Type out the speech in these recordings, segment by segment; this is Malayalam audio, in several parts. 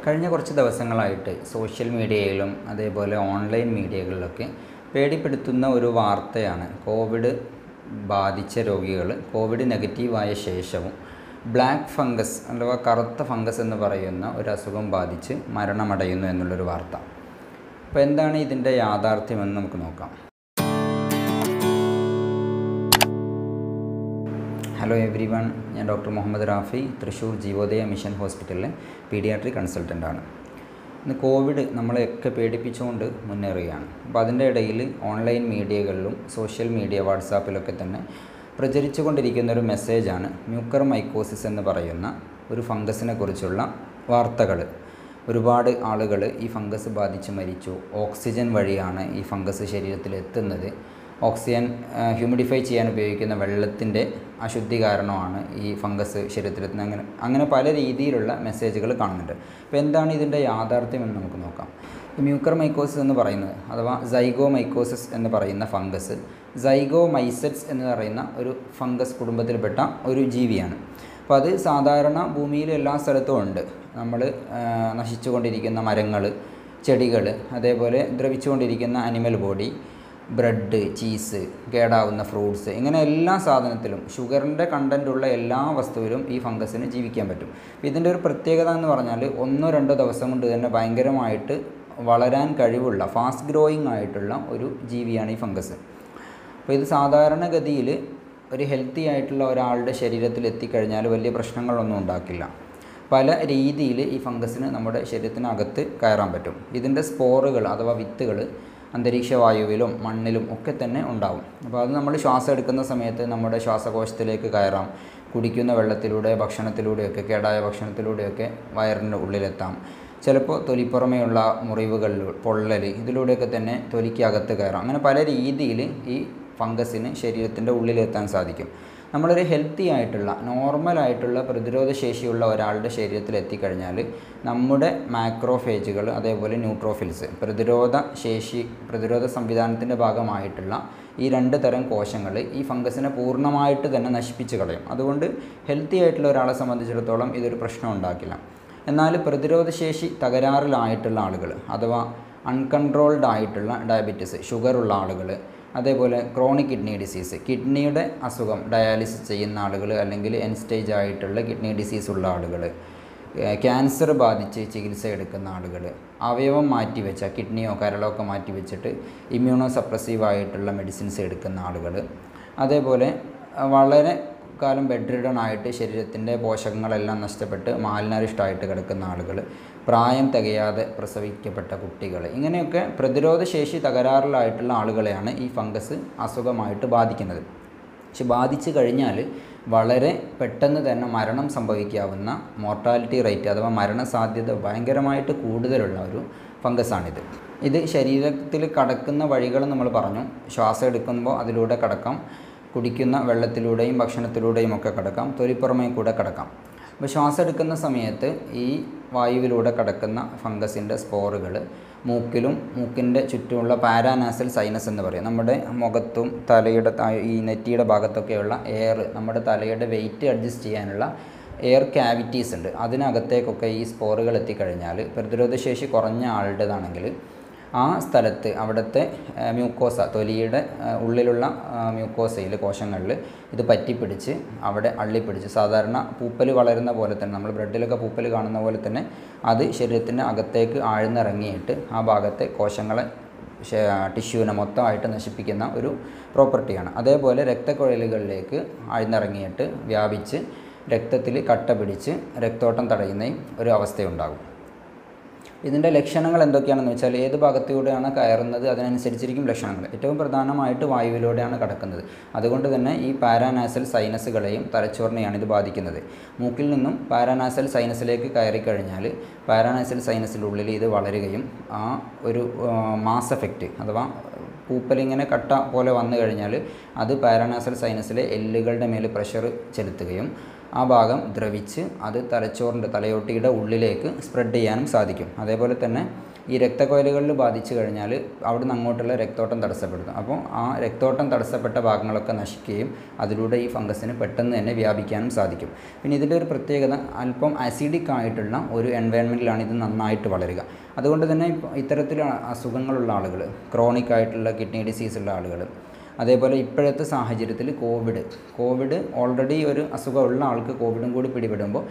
കഴിഞ്ഞ കുറച്ച് ദിവസങ്ങളായിട്ട് സോഷ്യൽ മീഡിയയിലും അതേപോലെ ഓൺലൈൻ മീഡിയകളിലൊക്കെ പേടിപ്പെടുത്തുന്ന ഒരു വാർത്തയാണ് കോവിഡ് ബാധിച്ച രോഗികൾ കോവിഡ് നെഗറ്റീവായ ശേഷവും ബ്ലാക്ക് ഫംഗസ് അഥവാ കറുത്ത ഫംഗസ് എന്ന് പറയുന്ന ഒരു അസുഖം ബാധിച്ച് മരണമടയുന്നു എന്നുള്ളൊരു വാർത്ത അപ്പോൾ എന്താണ് ഇതിൻ്റെ യാഥാർത്ഥ്യമെന്ന് നമുക്ക് നോക്കാം ഹലോ എവ്രി വൺ ഞാൻ ഡോക്ടർ മുഹമ്മദ് റാഫി തൃശ്ശൂർ ജീവോദയ മിഷൻ ഹോസ്പിറ്റലിലെ പീഡിയാട്രിക് കൺസൾട്ടൻ്റാണ് ഇന്ന് കോവിഡ് നമ്മളെയൊക്കെ പേടിപ്പിച്ചുകൊണ്ട് മുന്നേറുകയാണ് അപ്പോൾ അതിൻ്റെ ഇടയിൽ ഓൺലൈൻ മീഡിയകളിലും സോഷ്യൽ മീഡിയ വാട്സാപ്പിലൊക്കെ തന്നെ പ്രചരിച്ചുകൊണ്ടിരിക്കുന്ന ഒരു മെസ്സേജാണ് മ്യൂക്കർ മൈക്കോസിസ് എന്ന് പറയുന്ന ഒരു ഫംഗസിനെ കുറിച്ചുള്ള വാർത്തകൾ ഒരുപാട് ആളുകൾ ഈ ഫംഗസ് ബാധിച്ച് മരിച്ചു ഓക്സിജൻ വഴിയാണ് ഈ ഫംഗസ് ശരീരത്തിൽ എത്തുന്നത് ഓക്സിജൻ ഹ്യൂമിഡിഫൈ ചെയ്യാൻ ഉപയോഗിക്കുന്ന വെള്ളത്തിൻ്റെ അശുദ്ധി കാരണമാണ് ഈ ഫംഗസ് ശരീരത്തിലെത്തുന്നത് അങ്ങനെ അങ്ങനെ പല രീതിയിലുള്ള മെസ്സേജുകൾ കാണുന്നുണ്ട് അപ്പോൾ എന്താണ് ഇതിൻ്റെ യാഥാർത്ഥ്യം എന്ന് നമുക്ക് നോക്കാം ഈ മ്യൂക്കർ മൈക്കോസിസ് എന്ന് പറയുന്നത് അഥവാ സൈഗോ മൈക്കോസിസ് എന്ന് പറയുന്ന ഫംഗസ് സൈഗോ മൈസെറ്റ്സ് എന്ന് പറയുന്ന ഒരു ഫംഗസ് കുടുംബത്തിൽപ്പെട്ട ഒരു ജീവിയാണ് അപ്പോൾ അത് സാധാരണ ഭൂമിയിൽ എല്ലാ സ്ഥലത്തും ഉണ്ട് നമ്മൾ നശിച്ചുകൊണ്ടിരിക്കുന്ന മരങ്ങൾ ചെടികൾ അതേപോലെ ദ്രവിച്ചുകൊണ്ടിരിക്കുന്ന അനിമൽ ബോഡി ബ്രെഡ് ചീസ് കേടാവുന്ന ഫ്രൂട്ട്സ് ഇങ്ങനെ എല്ലാ സാധനത്തിലും ഷുഗറിൻ്റെ കണ്ടൻറ്റുള്ള എല്ലാ വസ്തുവിലും ഈ ഫംഗസിന് ജീവിക്കാൻ പറ്റും ഇതിൻ്റെ ഒരു പ്രത്യേകത എന്ന് പറഞ്ഞാൽ ഒന്നോ രണ്ടോ ദിവസം കൊണ്ട് തന്നെ ഭയങ്കരമായിട്ട് വളരാൻ കഴിവുള്ള ഫാസ്റ്റ് ഗ്രോയിങ് ആയിട്ടുള്ള ഒരു ജീവിയാണ് ഈ ഫംഗസ് അപ്പോൾ ഇത് സാധാരണഗതിയിൽ ഒരു ഹെൽത്തി ആയിട്ടുള്ള ഒരാളുടെ ശരീരത്തിൽ എത്തിക്കഴിഞ്ഞാൽ വലിയ പ്രശ്നങ്ങളൊന്നും ഉണ്ടാക്കില്ല പല രീതിയിൽ ഈ ഫംഗസിന് നമ്മുടെ ശരീരത്തിനകത്ത് കയറാൻ പറ്റും ഇതിൻ്റെ സ്പോറുകൾ അഥവാ വിത്തുകൾ അന്തരീക്ഷ വായുവിലും മണ്ണിലും ഒക്കെ തന്നെ ഉണ്ടാവും അപ്പോൾ അത് നമ്മൾ ശ്വാസം എടുക്കുന്ന സമയത്ത് നമ്മുടെ ശ്വാസകോശത്തിലേക്ക് കയറാം കുടിക്കുന്ന വെള്ളത്തിലൂടെ ഭക്ഷണത്തിലൂടെയൊക്കെ കേടായ ഭക്ഷണത്തിലൂടെയൊക്കെ വയറിൻ്റെ ഉള്ളിലെത്താം ചിലപ്പോൾ തൊലിപ്പുറമെയുള്ള മുറിവുകളിൽ പൊള്ളൽ ഇതിലൂടെയൊക്കെ തന്നെ തൊലിക്കകത്ത് കയറാം അങ്ങനെ പല രീതിയിൽ ഈ ഫംഗസിന് ശരീരത്തിൻ്റെ ഉള്ളിലെത്താൻ സാധിക്കും നമ്മളൊരു ഹെൽത്തി ആയിട്ടുള്ള നോർമൽ ആയിട്ടുള്ള പ്രതിരോധ ശേഷിയുള്ള ഒരാളുടെ ശരീരത്തിൽ എത്തിക്കഴിഞ്ഞാൽ നമ്മുടെ മാക്രോഫേജുകൾ അതേപോലെ ന്യൂട്രോഫിൽസ് പ്രതിരോധ ശേഷി പ്രതിരോധ സംവിധാനത്തിൻ്റെ ഭാഗമായിട്ടുള്ള ഈ രണ്ട് തരം കോശങ്ങൾ ഈ ഫംഗസിനെ പൂർണ്ണമായിട്ട് തന്നെ നശിപ്പിച്ച് കളയും അതുകൊണ്ട് ഹെൽത്തി ആയിട്ടുള്ള ഒരാളെ സംബന്ധിച്ചിടത്തോളം ഇതൊരു പ്രശ്നം ഉണ്ടാക്കില്ല എന്നാൽ പ്രതിരോധശേഷി തകരാറിലായിട്ടുള്ള ആളുകൾ അഥവാ അൺകൺട്രോൾഡ് ആയിട്ടുള്ള ഡയബറ്റീസ് ഷുഗറുള്ള ആളുകൾ അതേപോലെ ക്രോണിക് കിഡ്നി ഡിസീസ് കിഡ്നിയുടെ അസുഖം ഡയാലിസിസ് ചെയ്യുന്ന ആളുകൾ അല്ലെങ്കിൽ എൻ സ്റ്റേജ് ആയിട്ടുള്ള കിഡ്നി ഡിസീസ് ഉള്ള ആളുകൾ ക്യാൻസർ ബാധിച്ച് ചികിത്സ എടുക്കുന്ന ആളുകൾ അവയവം മാറ്റിവെച്ച കിഡ്നിയോ കരളോ ഒക്കെ മാറ്റിവെച്ചിട്ട് ഇമ്മ്യൂണോ സപ്രസീവ് ആയിട്ടുള്ള മെഡിസിൻസ് എടുക്കുന്ന ആളുകൾ അതേപോലെ വളരെ കാലം ബെഡ് റിഡൺ ആയിട്ട് ശരീരത്തിൻ്റെ പോഷകങ്ങളെല്ലാം നഷ്ടപ്പെട്ട് മാലിനരിഷ്ടമായിട്ട് കിടക്കുന്ന ആളുകൾ പ്രായം തികയാതെ പ്രസവിക്കപ്പെട്ട കുട്ടികൾ ഇങ്ങനെയൊക്കെ പ്രതിരോധശേഷി തകരാറിലായിട്ടുള്ള ആളുകളെയാണ് ഈ ഫംഗസ് അസുഖമായിട്ട് ബാധിക്കുന്നത് പക്ഷെ ബാധിച്ചു കഴിഞ്ഞാൽ വളരെ പെട്ടെന്ന് തന്നെ മരണം സംഭവിക്കാവുന്ന മോർട്ടാലിറ്റി റേറ്റ് അഥവാ മരണസാധ്യത ഭയങ്കരമായിട്ട് കൂടുതലുള്ള ഒരു ഫംഗസാണിത് ഇത് ശരീരത്തിൽ കടക്കുന്ന വഴികൾ നമ്മൾ പറഞ്ഞു ശ്വാസം എടുക്കുമ്പോൾ അതിലൂടെ കടക്കാം കുടിക്കുന്ന വെള്ളത്തിലൂടെയും ഭക്ഷണത്തിലൂടെയും ഒക്കെ കടക്കാം തൊലിപ്പുറമേ കൂടെ കടക്കാം അപ്പോൾ ശ്വാസം എടുക്കുന്ന സമയത്ത് ഈ വായുവിലൂടെ കടക്കുന്ന ഫംഗസിൻ്റെ സ്പോറുകൾ മൂക്കിലും മൂക്കിൻ്റെ ചുറ്റുമുള്ള പാരാനാസൽ സൈനസ് എന്ന് പറയും നമ്മുടെ മുഖത്തും തലയുടെ ഈ നെറ്റിയുടെ ഭാഗത്തൊക്കെയുള്ള എയർ നമ്മുടെ തലയുടെ വെയിറ്റ് അഡ്ജസ്റ്റ് ചെയ്യാനുള്ള എയർ ക്യാവിറ്റീസ് ഉണ്ട് അതിനകത്തേക്കൊക്കെ ഈ സ്പോറുകൾ എത്തിക്കഴിഞ്ഞാൽ പ്രതിരോധശേഷി കുറഞ്ഞ ആളുടേതാണെങ്കിൽ ആ സ്ഥലത്ത് അവിടുത്തെ മ്യൂക്കോസ തൊലിയുടെ ഉള്ളിലുള്ള മ്യൂക്കോസയിൽ കോശങ്ങളിൽ ഇത് പറ്റിപ്പിടിച്ച് അവിടെ അള്ളിപ്പിടിച്ച് സാധാരണ പൂപ്പൽ വളരുന്ന പോലെ തന്നെ നമ്മൾ ബ്രെഡിലൊക്കെ പൂപ്പൽ കാണുന്ന പോലെ തന്നെ അത് ശരീരത്തിൻ്റെ അകത്തേക്ക് ആഴ്ന്നിറങ്ങിയിട്ട് ആ ഭാഗത്തെ കോശങ്ങളെ ടിഷ്യൂവിനെ മൊത്തമായിട്ട് നശിപ്പിക്കുന്ന ഒരു പ്രോപ്പർട്ടിയാണ് അതേപോലെ രക്തക്കുഴലുകളിലേക്ക് ആഴ്ന്നിറങ്ങിയിട്ട് വ്യാപിച്ച് രക്തത്തിൽ കട്ട പിടിച്ച് രക്തോട്ടം തടയുന്ന ഒരു അവസ്ഥയുണ്ടാകും ഇതിൻ്റെ ലക്ഷണങ്ങൾ എന്തൊക്കെയാണെന്ന് വെച്ചാൽ ഏത് ഭാഗത്തിലൂടെയാണ് കയറുന്നത് അതിനനുസരിച്ചിരിക്കും ലക്ഷണങ്ങൾ ഏറ്റവും പ്രധാനമായിട്ട് വായുവിലൂടെയാണ് കടക്കുന്നത് അതുകൊണ്ട് തന്നെ ഈ പാരാനാസൽ സൈനസുകളെയും തലച്ചോറിനെയാണ് ഇത് ബാധിക്കുന്നത് മൂക്കിൽ നിന്നും പാരാനാസൽ സൈനസിലേക്ക് കയറി കഴിഞ്ഞാൽ പാരാനാസൽ സൈനസിൻ്റെ ഉള്ളിൽ ഇത് വളരുകയും ആ ഒരു മാസ് എഫക്റ്റ് അഥവാ പൂപ്പലിങ്ങനെ കട്ട പോലെ വന്നു കഴിഞ്ഞാൽ അത് പാരാനാസൽ സൈനസിലെ എല്ലുകളുടെ മേൽ പ്രഷർ ചെലുത്തുകയും ആ ഭാഗം ദ്രവിച്ച് അത് തലച്ചോറിൻ്റെ തലയോട്ടിയുടെ ഉള്ളിലേക്ക് സ്പ്രെഡ് ചെയ്യാനും സാധിക്കും അതേപോലെ തന്നെ ഈ രക്തക്കൊയലുകളിൽ ബാധിച്ചു കഴിഞ്ഞാൽ അവിടെ നിന്ന് അങ്ങോട്ടുള്ള രക്തോട്ടം തടസ്സപ്പെടുത്തും അപ്പോൾ ആ രക്തോട്ടം തടസ്സപ്പെട്ട ഭാഗങ്ങളൊക്കെ നശിക്കുകയും അതിലൂടെ ഈ ഫംഗസിന് പെട്ടെന്ന് തന്നെ വ്യാപിക്കാനും സാധിക്കും പിന്നെ ഇതിൻ്റെ ഒരു പ്രത്യേകത അല്പം അസിഡിക് ആയിട്ടുള്ള ഒരു എൻവയൺമെൻറ്റിലാണ് ഇത് നന്നായിട്ട് വളരുക അതുകൊണ്ട് തന്നെ ഇപ്പോൾ ഇത്തരത്തിൽ അസുഖങ്ങളുള്ള ആളുകൾ ക്രോണിക് ആയിട്ടുള്ള കിഡ്നി ഡിസീസ് ഉള്ള ആളുകൾ അതേപോലെ ഇപ്പോഴത്തെ സാഹചര്യത്തിൽ കോവിഡ് കോവിഡ് ഓൾറെഡി ഒരു അസുഖമുള്ള ആൾക്ക് കോവിഡും കൂടി പിടിപെടുമ്പോൾ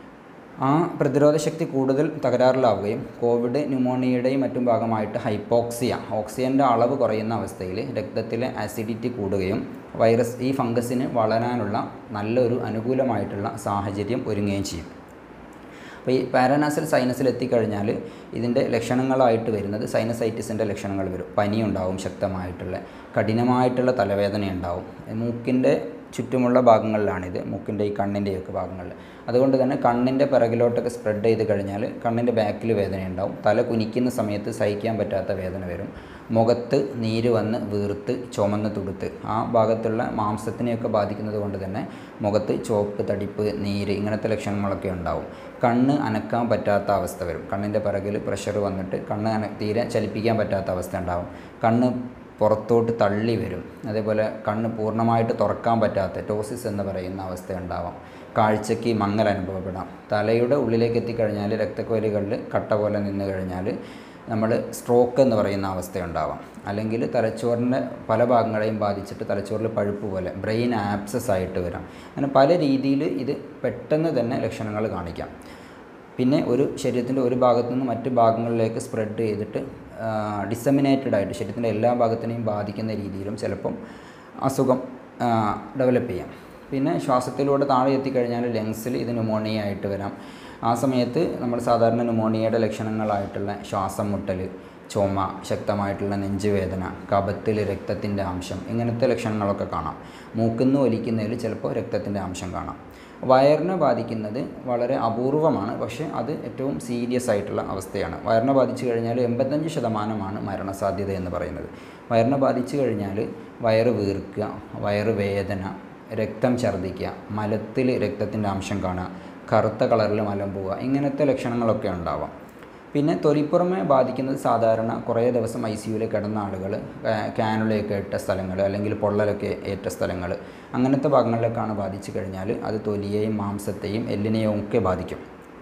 ആ പ്രതിരോധ ശക്തി കൂടുതൽ തകരാറിലാവുകയും കോവിഡ് ന്യൂമോണിയയുടെയും മറ്റും ഭാഗമായിട്ട് ഹൈപ്പോക്സിയ ഓക്സിജൻ്റെ അളവ് കുറയുന്ന അവസ്ഥയിൽ രക്തത്തിലെ ആസിഡിറ്റി കൂടുകയും വൈറസ് ഈ ഫംഗസിന് വളരാനുള്ള നല്ലൊരു അനുകൂലമായിട്ടുള്ള സാഹചര്യം ഒരുങ്ങുകയും ചെയ്യും അപ്പോൾ ഈ പാരാനാസൽ സൈനസിൽ എത്തിക്കഴിഞ്ഞാൽ ഇതിൻ്റെ ലക്ഷണങ്ങളായിട്ട് വരുന്നത് സൈനസൈറ്റിസിൻ്റെ ലക്ഷണങ്ങൾ വരും പനി ഉണ്ടാവും ശക്തമായിട്ടുള്ള കഠിനമായിട്ടുള്ള തലവേദന ഉണ്ടാവും മൂക്കിൻ്റെ ചുറ്റുമുള്ള ഭാഗങ്ങളിലാണിത് മൂക്കിൻ്റെ ഈ കണ്ണിൻ്റെയൊക്കെ ഭാഗങ്ങളിൽ അതുകൊണ്ട് തന്നെ കണ്ണിൻ്റെ പിറകിലോട്ടൊക്കെ സ്പ്രെഡ് ചെയ്ത് കഴിഞ്ഞാൽ കണ്ണിൻ്റെ ബാക്കിൽ വേദന ഉണ്ടാവും തല കുനിക്കുന്ന സമയത്ത് സഹിക്കാൻ പറ്റാത്ത വേദന വരും മുഖത്ത് നീര് വന്ന് വീർത്ത് ചുമന്ന് തുടുത്ത് ആ ഭാഗത്തുള്ള മാംസത്തിനെയൊക്കെ ബാധിക്കുന്നത് കൊണ്ട് തന്നെ മുഖത്ത് ചുവപ്പ് തടിപ്പ് നീര് ഇങ്ങനത്തെ ലക്ഷണങ്ങളൊക്കെ ഉണ്ടാവും കണ്ണ് അനക്കാൻ പറ്റാത്ത അവസ്ഥ വരും കണ്ണിൻ്റെ പിറകിൽ പ്രഷർ വന്നിട്ട് കണ്ണ് അന തീരെ ചലിപ്പിക്കാൻ പറ്റാത്ത അവസ്ഥ ഉണ്ടാവും കണ്ണ് പുറത്തോട്ട് തള്ളി വരും അതേപോലെ കണ്ണ് പൂർണ്ണമായിട്ട് തുറക്കാൻ പറ്റാത്ത ടോസിസ് എന്ന് പറയുന്ന അവസ്ഥ ഉണ്ടാവാം കാഴ്ചയ്ക്ക് മങ്ങൽ അനുഭവപ്പെടാം തലയുടെ ഉള്ളിലേക്ക് എത്തിക്കഴിഞ്ഞാൽ രക്തക്കൊലികളിൽ കട്ട പോലെ നിന്ന് കഴിഞ്ഞാൽ നമ്മൾ സ്ട്രോക്ക് എന്ന് പറയുന്ന അവസ്ഥയുണ്ടാവാം അല്ലെങ്കിൽ തലച്ചോറിൻ്റെ പല ഭാഗങ്ങളെയും ബാധിച്ചിട്ട് തലച്ചോറിൽ പഴുപ്പ് പോലെ ബ്രെയിൻ ആപ്സസ് ആയിട്ട് വരാം അങ്ങനെ പല രീതിയിൽ ഇത് പെട്ടെന്ന് തന്നെ ലക്ഷണങ്ങൾ കാണിക്കാം പിന്നെ ഒരു ശരീരത്തിൻ്റെ ഒരു ഭാഗത്തു നിന്ന് മറ്റ് ഭാഗങ്ങളിലേക്ക് സ്പ്രെഡ് ചെയ്തിട്ട് ഡിസമിനേറ്റഡ് ആയിട്ട് ശരീരത്തിൻ്റെ എല്ലാ ഭാഗത്തിനെയും ബാധിക്കുന്ന രീതിയിലും ചിലപ്പം അസുഖം ഡെവലപ്പ് ചെയ്യാം പിന്നെ ശ്വാസത്തിലൂടെ താഴെ എത്തിക്കഴിഞ്ഞാൽ ലങ്സിൽ ഇത് ന്യൂമോണിയ ആയിട്ട് വരാം ആ സമയത്ത് നമ്മൾ സാധാരണ ന്യൂമോണിയയുടെ ലക്ഷണങ്ങളായിട്ടുള്ള ശ്വാസം മുട്ടൽ ചുമ ശക്തമായിട്ടുള്ള നെഞ്ചുവേദന കപത്തിൽ രക്തത്തിൻ്റെ അംശം ഇങ്ങനത്തെ ലക്ഷണങ്ങളൊക്കെ കാണാം മൂക്കുന്ന് ഒലിക്കുന്നതിൽ ചിലപ്പോൾ രക്തത്തിൻ്റെ അംശം കാണാം വയറിനെ ബാധിക്കുന്നത് വളരെ അപൂർവമാണ് പക്ഷേ അത് ഏറ്റവും സീരിയസ് ആയിട്ടുള്ള അവസ്ഥയാണ് വയറിനെ ബാധിച്ചു കഴിഞ്ഞാൽ എൺപത്തഞ്ച് ശതമാനമാണ് മരണസാധ്യത എന്ന് പറയുന്നത് വയറിനെ ബാധിച്ചു കഴിഞ്ഞാൽ വയറ് വീർക്കുക വയറ് വേദന രക്തം ഛർദ്ദിക്കുക മലത്തിൽ രക്തത്തിൻ്റെ അംശം കാണുക കറുത്ത കളറിൽ മലം പോവുക ഇങ്ങനത്തെ ലക്ഷണങ്ങളൊക്കെ ഉണ്ടാവാം പിന്നെ തൊലിപ്പുറമെ ബാധിക്കുന്നത് സാധാരണ കുറേ ദിവസം ഐ സിയുവിൽ കിടന്ന ആളുകൾ ക്യാനുലയൊക്കെ ഇട്ട സ്ഥലങ്ങൾ അല്ലെങ്കിൽ പൊള്ളലൊക്കെ ഏറ്റ സ്ഥലങ്ങൾ അങ്ങനത്തെ ഭാഗങ്ങളിലേക്കാണ് ബാധിച്ചു കഴിഞ്ഞാൽ അത് തൊലിയെയും മാംസത്തെയും എല്ലിനെയും ഒക്കെ ബാധിക്കും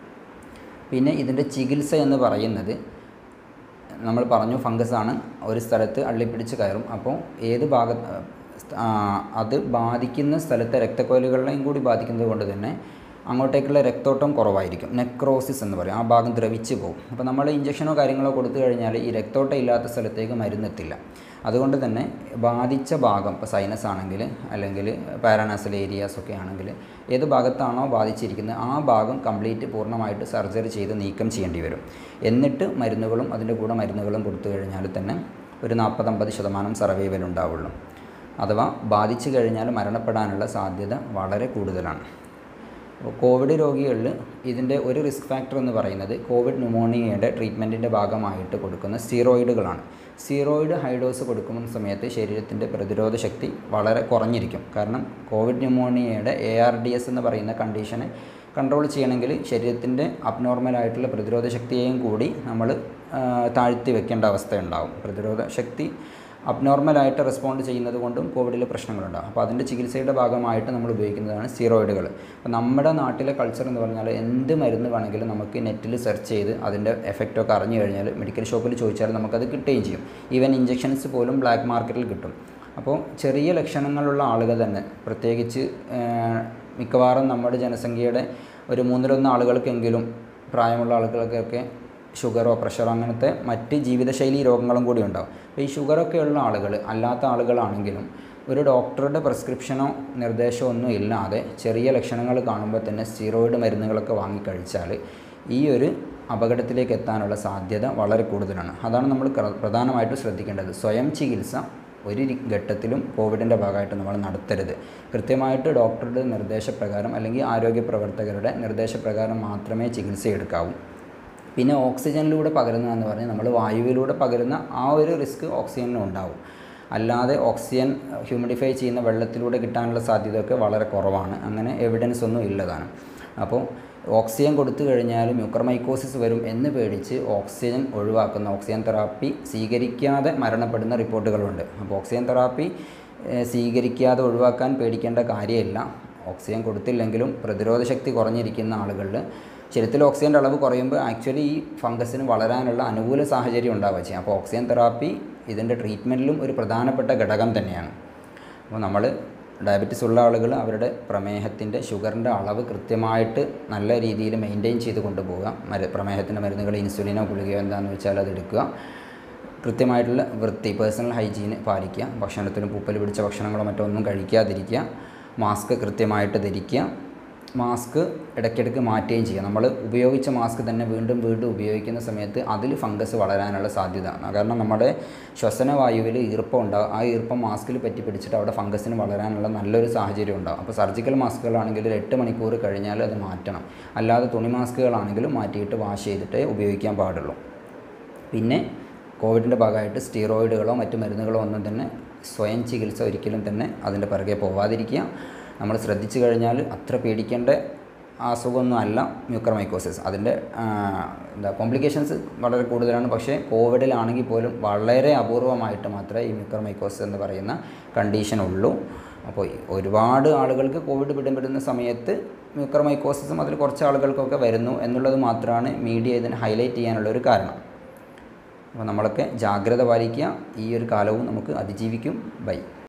പിന്നെ ഇതിൻ്റെ ചികിത്സ എന്ന് പറയുന്നത് നമ്മൾ പറഞ്ഞു ഫംഗസാണ് ഒരു സ്ഥലത്ത് അള്ളിപ്പിടിച്ച് കയറും അപ്പോൾ ഏത് ഭാഗ അത് ബാധിക്കുന്ന സ്ഥലത്തെ രക്തക്കൊയലുകളെയും കൂടി ബാധിക്കുന്നത് കൊണ്ട് തന്നെ അങ്ങോട്ടേക്കുള്ള രക്തോട്ടം കുറവായിരിക്കും നെക്രോസിസ് എന്ന് പറയും ആ ഭാഗം ദ്രവിച്ച് പോകും അപ്പോൾ നമ്മൾ ഇഞ്ചക്ഷനോ കാര്യങ്ങളോ കൊടുത്തു കഴിഞ്ഞാൽ ഈ രക്തോട്ടം ഇല്ലാത്ത സ്ഥലത്തേക്ക് മരുന്നെത്തില്ല അതുകൊണ്ട് തന്നെ ബാധിച്ച ഭാഗം ഇപ്പോൾ സൈനസ് ആണെങ്കിൽ അല്ലെങ്കിൽ പാരാനാസൽ ഏരിയാസ് ഒക്കെ ആണെങ്കിൽ ഏത് ഭാഗത്താണോ ബാധിച്ചിരിക്കുന്നത് ആ ഭാഗം കംപ്ലീറ്റ് പൂർണ്ണമായിട്ട് സർജറി ചെയ്ത് നീക്കം ചെയ്യേണ്ടി വരും എന്നിട്ട് മരുന്നുകളും അതിൻ്റെ കൂടെ മരുന്നുകളും കൊടുത്തു കഴിഞ്ഞാൽ തന്നെ ഒരു നാൽപ്പത്തമ്പത് ശതമാനം സർവൈവൽ ഉണ്ടാവുള്ളൂ അഥവാ ബാധിച്ചു കഴിഞ്ഞാൽ മരണപ്പെടാനുള്ള സാധ്യത വളരെ കൂടുതലാണ് അപ്പോൾ കോവിഡ് രോഗികളിൽ ഇതിൻ്റെ ഒരു റിസ്ക് ഫാക്ടർ എന്ന് പറയുന്നത് കോവിഡ് ന്യൂമോണിയയുടെ ട്രീറ്റ്മെൻറ്റിൻ്റെ ഭാഗമായിട്ട് കൊടുക്കുന്ന സ്റ്റീറോയിഡുകളാണ് സ്റ്റീറോയിഡ് ഹൈഡോസ് കൊടുക്കുന്ന സമയത്ത് ശരീരത്തിൻ്റെ പ്രതിരോധ ശക്തി വളരെ കുറഞ്ഞിരിക്കും കാരണം കോവിഡ് ന്യൂമോണിയയുടെ എ ആർ ഡി എസ് എന്ന് പറയുന്ന കണ്ടീഷനെ കൺട്രോൾ ചെയ്യണമെങ്കിൽ ശരീരത്തിൻ്റെ അബ്നോർമലായിട്ടുള്ള പ്രതിരോധ ശക്തിയെയും കൂടി നമ്മൾ താഴ്ത്തി വെക്കേണ്ട അവസ്ഥയുണ്ടാവും പ്രതിരോധ ശക്തി അബ്നോർമലായിട്ട് റെസ്പോണ്ട് ചെയ്യുന്നത് കൊണ്ടും കോവിഡിൽ പ്രശ്നങ്ങളുണ്ടാകും അപ്പോൾ അതിൻ്റെ ചികിത്സയുടെ ഭാഗമായിട്ട് നമ്മൾ ഉപയോഗിക്കുന്നതാണ് സ്റ്റീറോയിഡുകൾ അപ്പോൾ നമ്മുടെ നാട്ടിലെ കൾച്ചർ എന്ന് പറഞ്ഞാൽ എന്ത് മരുന്ന് വേണമെങ്കിലും നമുക്ക് നെറ്റിൽ സെർച്ച് ചെയ്ത് അതിൻ്റെ എഫക്റ്റൊക്കെ അറിഞ്ഞു കഴിഞ്ഞാൽ മെഡിക്കൽ ഷോപ്പിൽ ചോദിച്ചാൽ നമുക്കത് കിട്ടുകയും ചെയ്യും ഈവൻ ഇഞ്ചക്ഷൻസ് പോലും ബ്ലാക്ക് മാർക്കറ്റിൽ കിട്ടും അപ്പോൾ ചെറിയ ലക്ഷണങ്ങളുള്ള ആളുകൾ തന്നെ പ്രത്യേകിച്ച് മിക്കവാറും നമ്മുടെ ജനസംഖ്യയുടെ ഒരു മൂന്നിലൊന്ന് ആളുകൾക്കെങ്കിലും പ്രായമുള്ള ആളുകൾക്കൊക്കെ ഷുഗറോ പ്രഷറോ അങ്ങനത്തെ മറ്റ് ജീവിതശൈലി രോഗങ്ങളും കൂടി ഉണ്ടാവും അപ്പോൾ ഈ ഷുഗറൊക്കെ ഉള്ള ആളുകൾ അല്ലാത്ത ആളുകളാണെങ്കിലും ഒരു ഡോക്ടറുടെ പ്രിസ്ക്രിപ്ഷനോ നിർദ്ദേശമോ ഒന്നും ഇല്ലാതെ ചെറിയ ലക്ഷണങ്ങൾ കാണുമ്പോൾ തന്നെ സ്റ്റീറോയിഡ് മരുന്നുകളൊക്കെ വാങ്ങിക്കഴിച്ചാൽ ഈ ഒരു അപകടത്തിലേക്ക് എത്താനുള്ള സാധ്യത വളരെ കൂടുതലാണ് അതാണ് നമ്മൾ പ്രധാനമായിട്ടും ശ്രദ്ധിക്കേണ്ടത് സ്വയം ചികിത്സ ഒരു ഘട്ടത്തിലും കോവിഡിൻ്റെ ഭാഗമായിട്ട് നമ്മൾ നടത്തരുത് കൃത്യമായിട്ട് ഡോക്ടറുടെ നിർദ്ദേശപ്രകാരം അല്ലെങ്കിൽ ആരോഗ്യ പ്രവർത്തകരുടെ നിർദ്ദേശപ്രകാരം മാത്രമേ ചികിത്സ എടുക്കാവൂ പിന്നെ ഓക്സിജനിലൂടെ പകരുന്നതെന്ന് പറഞ്ഞാൽ നമ്മൾ വായുവിലൂടെ പകരുന്ന ആ ഒരു റിസ്ക് ഓക്സിജനിനും ഉണ്ടാവും അല്ലാതെ ഓക്സിജൻ ഹ്യൂമിഡിഫൈ ചെയ്യുന്ന വെള്ളത്തിലൂടെ കിട്ടാനുള്ള സാധ്യതയൊക്കെ വളരെ കുറവാണ് അങ്ങനെ എവിഡൻസ് ഒന്നും ഇല്ലതാണ് അപ്പോൾ ഓക്സിജൻ കൊടുത്തു കഴിഞ്ഞാൽ മ്യൂക്കർമൈക്കോസിസ് വരും എന്ന് പേടിച്ച് ഓക്സിജൻ ഒഴിവാക്കുന്ന ഓക്സിജൻ തെറാപ്പി സ്വീകരിക്കാതെ മരണപ്പെടുന്ന റിപ്പോർട്ടുകളുണ്ട് അപ്പോൾ ഓക്സിജൻ തെറാപ്പി ഏഹ്, സ്വീകരിക്കാതെ ഒഴിവാക്കാൻ പേടിക്കേണ്ട കാര്യമില്ല ഓക്സിജൻ കൊടുത്തില്ലെങ്കിലും പ്രതിരോധ ശക്തി കുറഞ്ഞിരിക്കുന്ന ആളുകളിൽ ശരീരത്തിൽ ഓക്സിജൻ്റെ അളവ് കുറയുമ്പോൾ ആക്ച്വലി ഈ ഫംഗസിന് വളരാനുള്ള അനുകൂല സാഹചര്യം ഉണ്ടാവുക ചെയ്യും അപ്പോൾ ഓക്സിജൻ തെറാപ്പി ഇതിൻ്റെ ട്രീറ്റ്മെൻറ്റിലും ഒരു പ്രധാനപ്പെട്ട ഘടകം തന്നെയാണ് അപ്പോൾ നമ്മൾ ഡയബറ്റിസ് ഉള്ള ആളുകൾ അവരുടെ പ്രമേഹത്തിൻ്റെ ഷുഗറിൻ്റെ അളവ് കൃത്യമായിട്ട് നല്ല രീതിയിൽ മെയിൻറ്റെയിൻ ചെയ്ത് കൊണ്ടുപോകുക മരു പ്രമേഹത്തിൻ്റെ മരുന്നുകൾ ഇൻസുലിനോ ഗുളികയോ എന്താണെന്ന് വെച്ചാൽ അത് എടുക്കുക കൃത്യമായിട്ടുള്ള വൃത്തി പേഴ്സണൽ ഹൈജീൻ പാലിക്കുക ഭക്ഷണത്തിലും പൂപ്പൽ പിടിച്ച ഭക്ഷണങ്ങളോ മറ്റോ ഒന്നും കഴിക്കാതിരിക്കുക മാസ്ക് കൃത്യമായിട്ട് ധരിക്കുക മാസ്ക് ഇടയ്ക്കിടയ്ക്ക് മാറ്റുകയും ചെയ്യുക നമ്മൾ ഉപയോഗിച്ച മാസ്ക് തന്നെ വീണ്ടും വീണ്ടും ഉപയോഗിക്കുന്ന സമയത്ത് അതിൽ ഫംഗസ് വളരാനുള്ള സാധ്യത കാരണം നമ്മുടെ ശ്വസനവായുവിൽ ഈർപ്പം ഉണ്ടാകും ആ ഈർപ്പം മാസ്കിൽ പറ്റി പിടിച്ചിട്ട് അവിടെ ഫംഗസിന് വളരാനുള്ള നല്ലൊരു സാഹചര്യം ഉണ്ടാകും അപ്പോൾ സർജിക്കൽ മാസ്കുകളാണെങ്കിൽ ഒരു എട്ട് മണിക്കൂർ കഴിഞ്ഞാൽ അത് മാറ്റണം അല്ലാതെ തുണി മാസ്കുകളാണെങ്കിലും മാറ്റിയിട്ട് വാഷ് ചെയ്തിട്ടേ ഉപയോഗിക്കാൻ പാടുള്ളൂ പിന്നെ കോവിഡിൻ്റെ ഭാഗമായിട്ട് സ്റ്റീറോയിഡുകളോ മറ്റു മരുന്നുകളോ ഒന്നും തന്നെ സ്വയം ചികിത്സ ഒരിക്കലും തന്നെ അതിൻ്റെ പിറകെ പോവാതിരിക്കുക നമ്മൾ ശ്രദ്ധിച്ചു കഴിഞ്ഞാൽ അത്ര പേടിക്കേണ്ട അസുഖമൊന്നും അല്ല മ്യൂക്കർമൈക്കോസിസ് അതിൻ്റെ ആ, എന്താ കോംപ്ലിക്കേഷൻസ് വളരെ കൂടുതലാണ് പക്ഷേ കോവിഡിലാണെങ്കിൽ പോലും വളരെ അപൂർവമായിട്ട് മാത്രമേ ഈ മ്യൂക്കർമൈക്കോസിസ് എന്ന് പറയുന്ന കണ്ടീഷൻ ഉള്ളൂ അപ്പോൾ ഈ ഒരുപാട് ആളുകൾക്ക് കോവിഡ് പിടിപെടുന്ന സമയത്ത് മ്യൂക്കർമൈക്കോസിസും അതിൽ കുറച്ച് ആളുകൾക്കൊക്കെ വരുന്നു എന്നുള്ളത് മാത്രമാണ് മീഡിയ ഇതിന് ഹൈലൈറ്റ് ചെയ്യാനുള്ള ഒരു കാരണം അപ്പോൾ നമ്മളൊക്കെ ജാഗ്രത പാലിക്കുക ഈ ഒരു കാലവും നമുക്ക് അതിജീവിക്കും ബൈ